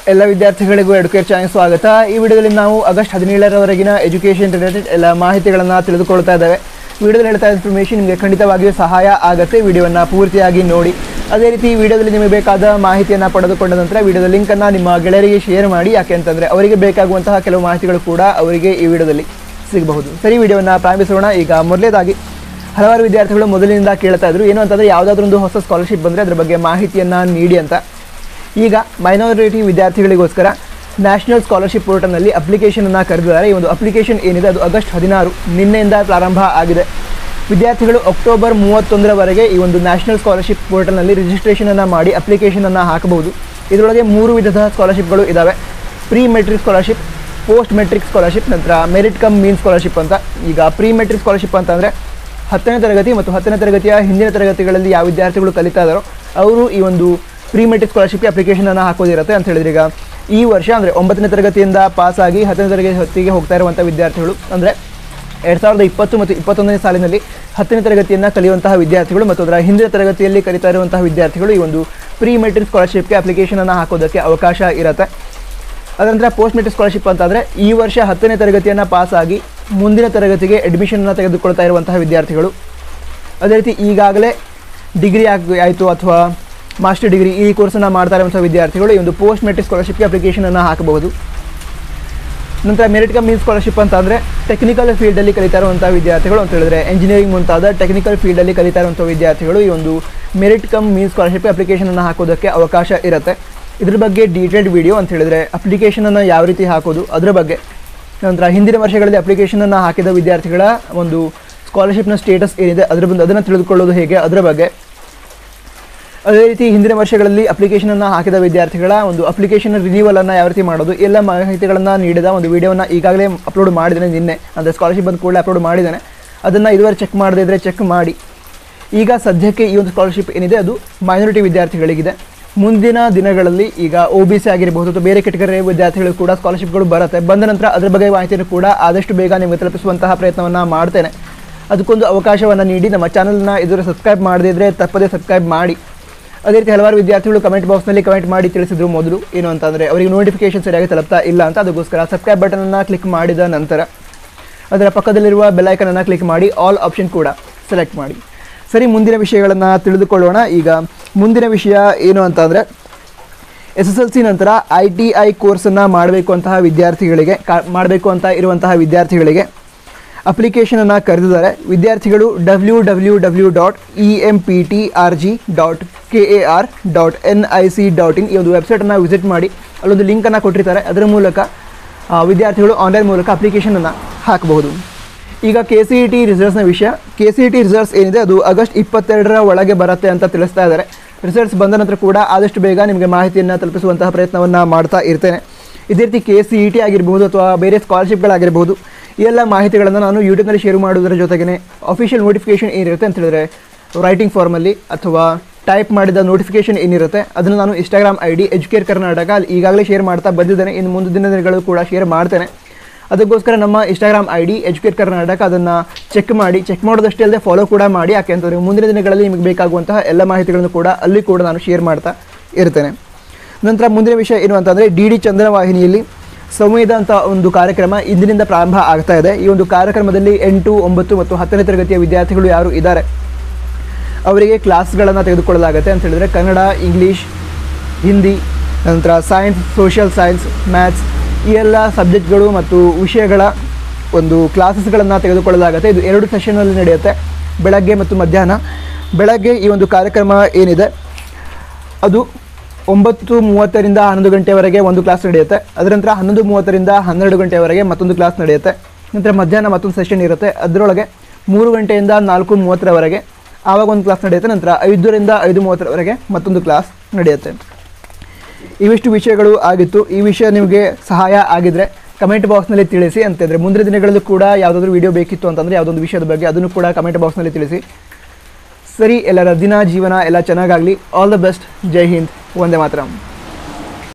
ಎಲ್ಲ ವಿದ್ಯಾರ್ಥಿಗಳಿಗೂ ಎಡುಕೇರ್ ಚಾನೆಲ್ ಸ್ವಾಗತ ಈ ವಿಡಿಯೋದಲ್ಲಿ ನಾವು ಆಗಸ್ಟ್ ಹದಿನೇಳರವರೆಗಿನ ಎಜುಕೇಷನ್ ರಿಲೇಟೆಡ್ ಎಲ್ಲ ಮಾಹಿತಿಗಳನ್ನು ತಿಳಿದುಕೊಳ್ತಾ ಇದ್ದೇವೆ ವಿಡಿಯೋದಲ್ಲಿ ಹೇಳ್ತಾ ಇನ್ಫಾರ್ಮೇಷನ್ ನಿಮಗೆ ಖಂಡಿತವಾಗಿಯೂ ಸಹಾಯ ಆಗುತ್ತೆ ವಿಡಿಯೋವನ್ನು ಪೂರ್ತಿಯಾಗಿ ನೋಡಿ ಅದೇ ರೀತಿ ಈ ವಿಡಿಯೋದಲ್ಲಿ ನಿಮಗೆ ಬೇಕಾದ ಮಾಹಿತಿಯನ್ನು ಪಡೆದುಕೊಂಡ ನಂತರ ವಿಡಿಯೋದ ಲಿಂಕನ್ನು ನಿಮ್ಮ ಗೆಳೆಯರಿಗೆ ಶೇರ್ ಮಾಡಿ ಯಾಕೆ ಅಂತಂದರೆ ಅವರಿಗೆ ಬೇಕಾಗುವಂತಹ ಕೆಲವು ಮಾಹಿತಿಗಳು ಕೂಡ ಅವರಿಗೆ ಈ ವಿಡಿಯೋದಲ್ಲಿ ಸಿಗಬಹುದು ಸರಿ ವಿಡಿಯೋವನ್ನು ಪ್ರಾರಂಭಿಸೋಣ ಈಗ ಮೊದಲೇದಾಗಿ ಹಲವಾರು ವಿದ್ಯಾರ್ಥಿಗಳು ಮೊದಲಿನಿಂದ ಕೇಳ್ತಾ ಇದ್ರು ಏನು ಅಂತಂದರೆ ಯಾವುದಾದ್ರೂ ಒಂದು ಹೊಸ ಸ್ಕಾಲರ್ಶಿಪ್ ಬಂದರೆ ಅದ್ರ ಬಗ್ಗೆ ಮಾಹಿತಿಯನ್ನು ನೀಡಿ ಅಂತ ಈಗ ಮೈನಾರಿಟಿ ವಿದ್ಯಾರ್ಥಿಗಳಿಗೋಸ್ಕರ ನ್ಯಾಷನಲ್ ಸ್ಕಾಲರ್ಶಿಪ್ ಪೋರ್ಟಲ್ನಲ್ಲಿ ಅಪ್ಲಿಕೇಶನನ್ನು ಕರೆದಿದ್ದಾರೆ ಈ ಒಂದು ಅಪ್ಲಿಕೇಶನ್ ಏನಿದೆ ಅದು ಆಗಸ್ಟ್ ಹದಿನಾರು ನಿನ್ನೆಯಿಂದ ಪ್ರಾರಂಭ ಆಗಿದೆ ವಿದ್ಯಾರ್ಥಿಗಳು ಅಕ್ಟೋಬರ್ ಮೂವತ್ತೊಂದರವರೆಗೆ ಈ ಒಂದು ನ್ಯಾಷನಲ್ ಸ್ಕಾಲರ್ಶಿಪ್ ಪೋರ್ಟಲ್ನಲ್ಲಿ ರಿಜಿಸ್ಟ್ರೇಷನನ್ನು ಮಾಡಿ ಅಪ್ಲಿಕೇಶನನ್ನು ಹಾಕಬಹುದು ಇದರೊಳಗೆ ಮೂರು ವಿಧದ ಸ್ಕಾಲರ್ಶಿಪ್ಗಳು ಇದ್ದಾವೆ pre metric scholarship post metric scholarship ನಂತರ ಮೆರಿಟ್ ಕಮ್ ಮೀನ್ ಸ್ಕಾಲರ್ಶಿಪ್ ಅಂತ ಈಗ ಪ್ರೀ ಮೆಟ್ರಿಕ್ ಸ್ಕಾಲರ್ಶಿಪ್ ಅಂತಂದರೆ ಹತ್ತನೇ ತರಗತಿ ಮತ್ತು ಹತ್ತನೇ ತರಗತಿಯ ಹಿಂದಿನ ತರಗತಿಗಳಲ್ಲಿ ಯಾವ ವಿದ್ಯಾರ್ಥಿಗಳು ಕಲಿತಾ ಇದ್ದಾರೋ ಅವರು ಈ ಒಂದು ಪ್ರೀ ಮೆಟ್ರಿಕ್ ಸ್ಕಾಲರ್ಶಿಪ್ಗೆ ಅಪ್ಲಿಕೇಶನನ್ನು ಹಾಕೋದಿರುತ್ತೆ ಅಂತ ಹೇಳಿದ್ರೆ ಈಗ ಈ ವರ್ಷ ಅಂದರೆ ಒಂಬತ್ತನೇ ತರಗತಿಯಿಂದ ಪಾಸಾಗಿ ಹತ್ತನೇ ತರಗತಿ ಹೊತ್ತಿಗೆ ಹೋಗ್ತಾ ಇರುವಂಥ ವಿದ್ಯಾರ್ಥಿಗಳು ಅಂದರೆ ಎರಡು ಸಾವಿರದ ಇಪ್ಪತ್ತು ಮತ್ತು ಇಪ್ಪತ್ತೊಂದನೇ ಸಾಲಿನಲ್ಲಿ ಹತ್ತನೇ ತರಗತಿಯನ್ನು ಕಲಿಯುವಂತಹ ವಿದ್ಯಾರ್ಥಿಗಳು ಮತ್ತು ಅದರ ಹಿಂದಿನ ತರಗತಿಯಲ್ಲಿ ಕಲಿತಾ ಇರುವಂತಹ ವಿದ್ಯಾರ್ಥಿಗಳು ಈ ಒಂದು ಪ್ರೀ ಮೆಟ್ರಿಕ್ ಸ್ಕಾಲರ್ಶಿಪ್ಗೆ ಅಪ್ಲಿಕೇಶನನ್ನು ಹಾಕೋದಕ್ಕೆ ಅವಕಾಶ ಇರುತ್ತೆ ಅದರ ನಂತರ ಪೋಸ್ಟ್ ಮೆಟ್ರಿಕ್ ಸ್ಕಾಲರ್ಶಿಪ್ ಅಂತಂದರೆ ಈ ವರ್ಷ ಹತ್ತನೇ ತರಗತಿಯನ್ನು ಪಾಸಾಗಿ ಮುಂದಿನ ತರಗತಿಗೆ ಅಡ್ಮಿಷನನ್ನು ತೆಗೆದುಕೊಳ್ತಾ ಇರುವಂತಹ ವಿದ್ಯಾರ್ಥಿಗಳು ಅದೇ ರೀತಿ ಈಗಾಗಲೇ ಡಿಗ್ರಿ ಆಗಿ ಆಯಿತು ಅಥವಾ ಮಾಸ್ಟರ್ ಡಿಗ್ರಿ ಈ ಕೋರ್ಸನ್ನು ಮಾಡ್ತಾ ಇರುವಂಥ ವಿದ್ಯಾರ್ಥಿಗಳು ಈ ಒಂದು ಪೋಸ್ಟ್ ಮೆಟ್ರಿಕ್ ಸ್ಕಾಲರ್ಶಿಪ್ಗೆ ಅಪ್ಲಿಕೇಶನನ್ನು ಹಾಕಬಹುದು ನಂತರ ಮೆರಿಟ್ ಕಮ್ ಮೀನ್ ಸ್ಕಾಲರ್ಶಿಪ್ ಅಂತ ಅಂದರೆ ಟೆಕ್ನಿಕಲ್ ಫೀಲ್ಡಲ್ಲಿ ಕಲಿತಾ ಇರುವಂಥ ವಿದ್ಯಾರ್ಥಿಗಳು ಅಂತ ಹೇಳಿದ್ರೆ ಎಂಜಿನಿಯರಿಂಗ್ ಮುಂತಾದ ಟೆಕ್ನಿಕಲ್ ಫೀಲ್ಡಲ್ಲಿ ಕಲಿತಾ ಇರುವಂಥ ವಿದ್ಯಾರ್ಥಿಗಳು ಈ ಒಂದು ಮೆರಿಟ್ ಕಮ್ ಮೀನ್ ಸ್ಕಾಲರ್ಶಿಪ್ ಅಪ್ಲಿಕೇಶನನ್ನು ಹಾಕೋದಕ್ಕೆ ಅವಕಾಶ ಇರುತ್ತೆ ಇದ್ರ ಬಗ್ಗೆ ಡೀಟೇಲ್ಡ್ ವಿಡಿಯೋ ಅಂತ ಹೇಳಿದ್ರೆ ಅಪ್ಲಿಕೇಶನನ್ನು ಯಾವ ರೀತಿ ಹಾಕೋದು ಅದರ ಬಗ್ಗೆ ನಂತರ ಹಿಂದಿನ ವರ್ಷಗಳಲ್ಲಿ ಅಪ್ಲಿಕೇಶನನ್ನು ಹಾಕಿದ ವಿದ್ಯಾರ್ಥಿಗಳ ಒಂದು ಸ್ಕಾಲರ್ಶಿಪ್ನ ಸ್ಟೇಟಸ್ ಏನಿದೆ ಅದರ ಬಂದು ಅದನ್ನು ತಿಳಿದುಕೊಳ್ಳೋದು ಹೇಗೆ ಅದರ ಬಗ್ಗೆ ಅದೇ ರೀತಿ ಹಿಂದಿನ ವರ್ಷಗಳಲ್ಲಿ ಅಪ್ಲಿಕೇಶನನ್ನು ಹಾಕಿದ ವಿದ್ಯಾರ್ಥಿಗಳ ಒಂದು ಅಪ್ಲಿಕೇಶನ್ ರಿನ್ಯೂವಲನ್ನು ಯಾವ ರೀತಿ ಮಾಡೋದು ಎಲ್ಲ ಮಾಹಿತಿಗಳನ್ನು ನೀಡಿದ ಒಂದು ವಿಡಿಯೋನ ಈಗಾಗಲೇ ಅಪ್ಲೋಡ್ ಮಾಡಿದ್ದೇನೆ ನಿನ್ನೆ ಅಂದರೆ ಸ್ಕಾಲರ್ಶಿಪ್ ಬಂದ ಕೂಡಲೇ ಅಪ್ಲೋಡ್ ಮಾಡಿದ್ದೇನೆ ಅದನ್ನು ಇದುವರೆ ಚೆಕ್ ಮಾಡದೇ ಇದ್ದರೆ ಚೆಕ್ ಮಾಡಿ ಈಗ ಸದ್ಯಕ್ಕೆ ಈ ಒಂದು ಸ್ಕಾಲರ್ಶಿಪ್ ಏನಿದೆ ಅದು ಮೈನಾರಿಟಿ ವಿದ್ಯಾರ್ಥಿಗಳಿಗಿದೆ ಮುಂದಿನ ದಿನಗಳಲ್ಲಿ ಈಗ ಒ ಬಿ ಸಿ ಆಗಿರಬಹುದು ಅಥವಾ ಬೇರೆ ಕೆಟಗರಿ ವಿದ್ಯಾರ್ಥಿಗಳು ಕೂಡ ಸ್ಕಾಲರ್ಶಿಪ್ಗಳು ಬರುತ್ತೆ ಬಂದ ನಂತರ ಅದರ ಬಗ್ಗೆ ಮಾಹಿತಿಯನ್ನು ಕೂಡ ಆದಷ್ಟು ಬೇಗ ನಿಮಗೆ ತಲುಪಿಸುವಂತಹ ಪ್ರಯತ್ನವನ್ನು ಮಾಡ್ತೇನೆ ಅದಕ್ಕೊಂದು ಅವಕಾಶವನ್ನು ನೀಡಿ ನಮ್ಮ ಚಾನಲ್ನ ಇದುವರೆ ಸಬ್ಸ್ಕ್ರೈಬ್ ಮಾಡದಿದ್ದರೆ ತಪ್ಪದೇ ಸಬ್ಸ್ಕ್ರೈಬ್ ಮಾಡಿ ಅದೇ ರೀತಿ ಹಲವಾರು ವಿದ್ಯಾರ್ಥಿಗಳು ಕಮೆಂಟ್ ಬಾಕ್ಸ್ನಲ್ಲಿ ಕಮೆಂಟ್ ಮಾಡಿ ತಿಳಿಸಿದ್ರು ಮೊದಲು ಏನು ಅಂತಂದರೆ ಅವರಿಗೆ ನೋಟಿಫಿಕೇಶನ್ ಸರಿಯಾಗಿ ತಲುಪ್ತಾ ಇಲ್ಲ ಅಂತ ಅದಕ್ಕೋಸ್ಕರ ಸಬ್ಸ್ಕ್ರೈಬ್ ಬಟನನ್ನು ಕ್ಲಿಕ್ ಮಾಡಿದ ನಂತರ ಅದರ ಪಕ್ಕದಲ್ಲಿರುವ ಬೆಲ್ಲೈಕನನ್ನು ಕ್ಲಿಕ್ ಮಾಡಿ ಆಲ್ ಆಪ್ಷನ್ ಕೂಡ ಸೆಲೆಕ್ಟ್ ಮಾಡಿ ಸರಿ ಮುಂದಿನ ವಿಷಯಗಳನ್ನು ತಿಳಿದುಕೊಳ್ಳೋಣ ಈಗ ಮುಂದಿನ ವಿಷಯ ಏನು ಅಂತಂದರೆ ಎಸ್ ಎಸ್ ಎಲ್ ಸಿ ನಂತರ ಐ ಟಿ ಐ ಕೋರ್ಸನ್ನು ಮಾಡಬೇಕು ಅಂತಹ ವಿದ್ಯಾರ್ಥಿಗಳಿಗೆ ಕಾ ಮಾಡಬೇಕು ಅಂತ ಇರುವಂತಹ ವಿದ್ಯಾರ್ಥಿಗಳಿಗೆ ಅಪ್ಲಿಕೇಶನನ್ನು ಕರೆದಿದ್ದಾರೆ ವಿದ್ಯಾರ್ಥಿಗಳು W W W dot E M P T R G dot K A R dot N I C dot in ಈ ಒಂದು ವೆಬ್ಸೈಟನ್ನು ವಿಸಿಟ್ ಮಾಡಿ ಅಲ್ಲೊಂದು ಲಿಂಕನ್ನು ಕೊಟ್ಟಿರ್ತಾರೆ ಅದರ ಮೂಲಕ ಆ, ವಿದ್ಯಾರ್ಥಿಗಳು ಆನ್ಲೈನ್ ಮೂಲಕ ಅಪ್ಲಿಕೇಶನನ್ನು ಹಾಕಬಹುದು ಈಗ ಕೆ ಸಿ ಇ ಟಿ ರಿಸಲ್ಟ್ಸ್ನ ವಿಷಯ K C E T results ಏನಿದೆ ಅದು ಆಗಸ್ಟ್ ಇಪ್ಪತ್ತೆರಡರ ಒಳಗೆ ಬರುತ್ತೆ ಅಂತ ತಿಳಿಸ್ತಾ ಇದ್ದಾರೆ ರಿಸಲ್ಟ್ಸ್ ಬಂದ ನಂತರ ಕೂಡ ಆದಷ್ಟು ಬೇಗ ನಿಮಗೆ ಮಾಹಿತಿಯನ್ನು ತಲುಪಿಸುವಂತಹ ಪ್ರಯತ್ನವನ್ನು ಮಾಡ್ತಾ ಇರ್ತೇನೆ ಇದೇ ರೀತಿ ಕೆ ಸಿ ಇ ಟಿ ಆಗಿರ್ಬೋದು ಅಥವಾ ಬೇರೆ ಸ್ಕಾಲರ್ಶಿಪ್ಗಳಾಗಿರ್ಬೋದು ಈ ಎಲ್ಲ ಮಾಹಿತಿಗಳನ್ನು ನಾನು ಯೂಟ್ಯೂಬ್ನಲ್ಲಿ ಶೇರ್ ಮಾಡೋದರ ಜೊತೆಗೆ ಅಫಿಷಿಯಲ್ ನೋಟಿಫಿಕೇಶನ್ ಏನಿರುತ್ತೆ ಅಂತ ಹೇಳಿದ್ರೆ ರೈಟಿಂಗ್ ಫಾರ್ಮಲ್ಲಿ ಅಥವಾ ಟೈಪ್ ಮಾಡಿದ ನೋಟಿಫಿಕೇಶನ್ ಏನಿರುತ್ತೆ ಅದನ್ನು ನಾನು Instagram I D educare Karnataka ಅಲ್ಲಿ ಈಗಾಗಲೇ ಶೇರ್ ಮಾಡ್ತಾ ಬಂದಿದ್ದೇನೆ ಇನ್ನು ಮುಂದಿನ ದಿನಗಳು ಕೂಡ ಶೇರ್ ಮಾಡ್ತೇನೆ ಅದಕ್ಕೋಸ್ಕರ ನಮ್ಮ Instagram I D educate Karnataka ಅದನ್ನು ಚೆಕ್ ಮಾಡಿ ಚೆಕ್ ಮಾಡೋದಷ್ಟೇ ಅಲ್ಲದೆ ಫಾಲೋ ಕೂಡ ಮಾಡಿ ಯಾಕೆ ಅಂತಂದರೆ ಮುಂದಿನ ದಿನಗಳಲ್ಲಿ ನಿಮಗೆ ಬೇಕಾಗುವಂತಹ ಎಲ್ಲ ಮಾಹಿತಿಗಳನ್ನು ಕೂಡ ಅಲ್ಲಿ ಕೂಡ ನಾನು ಶೇರ್ ಮಾಡ್ತಾ ಇರ್ತೇನೆ ನಂತರ ಮುಂದಿನ ವಿಷಯ ಏನು ಅಂತಂದರೆ ಡಿ ಡಿ ಚಂದನ ವಾಹಿನಿಯಲ್ಲಿ ಸಂವೇದ ಅಂತ ಒಂದು ಕಾರ್ಯಕ್ರಮ ಇಂದಿನಿಂದ ಪ್ರಾರಂಭ ಆಗ್ತಾ ಇದೆ ಈ ಒಂದು ಕಾರ್ಯಕ್ರಮದಲ್ಲಿ ಎಂಟು ಒಂಬತ್ತು ಮತ್ತು ಹತ್ತನೇ ತರಗತಿಯ ವಿದ್ಯಾರ್ಥಿಗಳು ಯಾರು ಇದ್ದಾರೆ ಅವರಿಗೆ ಕ್ಲಾಸ್ಗಳನ್ನು ತೆಗೆದುಕೊಳ್ಳಲಾಗುತ್ತೆ ಅಂತ ಹೇಳಿದ್ರೆ ಕನ್ನಡ ಇಂಗ್ಲೀಷ್ ಹಿಂದಿ ನಂತರ ಸೈನ್ಸ್ ಸೋಷಿಯಲ್ ಸೈನ್ಸ್ ಮ್ಯಾಥ್ಸ್ ಈ ಎಲ್ಲ ಸಬ್ಜೆಕ್ಟ್ಗಳು ಮತ್ತು ವಿಷಯಗಳ ಒಂದು ಕ್ಲಾಸಸ್ಗಳನ್ನು ತೆಗೆದುಕೊಳ್ಳಲಾಗುತ್ತೆ ಇದು ಎರಡು ಸೆಷನಲ್ಲಿ ನಡೆಯುತ್ತೆ ಬೆಳಗ್ಗೆ ಮತ್ತು ಮಧ್ಯಾಹ್ನ ಬೆಳಗ್ಗೆ ಈ ಒಂದು ಕಾರ್ಯಕ್ರಮ ಏನಿದೆ ಅದು ಒಂಬತ್ತು ಮೂವತ್ತರಿಂದ ಹನ್ನೊಂದು ಗಂಟೆವರೆಗೆ ಒಂದು ಕ್ಲಾಸ್ ನಡೆಯುತ್ತೆ ಅದರ ನಂತರ ಹನ್ನೊಂದು ಮೂವತ್ತರಿಂದ ಹನ್ನೆರಡು ಗಂಟೆವರೆಗೆ ಮತ್ತೊಂದು ಕ್ಲಾಸ್ ನಡೆಯುತ್ತೆ ನಂತರ ಮಧ್ಯಾಹ್ನ ಮತ್ತೊಂದು ಸೆಷನ್ ಇರುತ್ತೆ ಅದರೊಳಗೆ ಮೂರು ಗಂಟೆಯಿಂದ ನಾಲ್ಕು ಮೂವತ್ತರವರೆಗೆ ಆವಾಗ ಒಂದು ಕ್ಲಾಸ್ ನಡೆಯುತ್ತೆ ನಂತರ ಐದರಿಂದ ಐದು ಮೂವತ್ತರವರೆಗೆ ಮತ್ತೊಂದು ಕ್ಲಾಸ್ ನಡೆಯುತ್ತೆ ಇವಿಷ್ಟು ವಿಷಯಗಳು ಆಗಿತ್ತು ಈ ವಿಷಯ ನಿಮಗೆ ಸಹಾಯ ಆಗಿದ್ರೆ ಕಮೆಂಟ್ ಬಾಕ್ಸ್ನಲ್ಲಿ ತಿಳಿಸಿ ಅಂತಂದರೆ ಮುಂದಿನ ದಿನಗಳಲ್ಲೂ ಕೂಡ ಯಾವುದಾದ್ರೂ ವಿಡಿಯೋ ಬೇಕಿತ್ತು ಅಂತಂದರೆ ಯಾವುದೊಂದು ವಿಷಯದ ಬಗ್ಗೆ ಅದನ್ನು ಕೂಡ ಕಮೆಂಟ್ ಬಾಕ್ಸ್ನಲ್ಲಿ ತಿಳಿಸಿ ಸರಿ ಎಲ್ಲರ ದಿನ ಜೀವನ ಎಲ್ಲ ಚೆನ್ನಾಗಾಗಲಿ all the best Jai Hind ಒಂದೇ ಮಾತ್ರ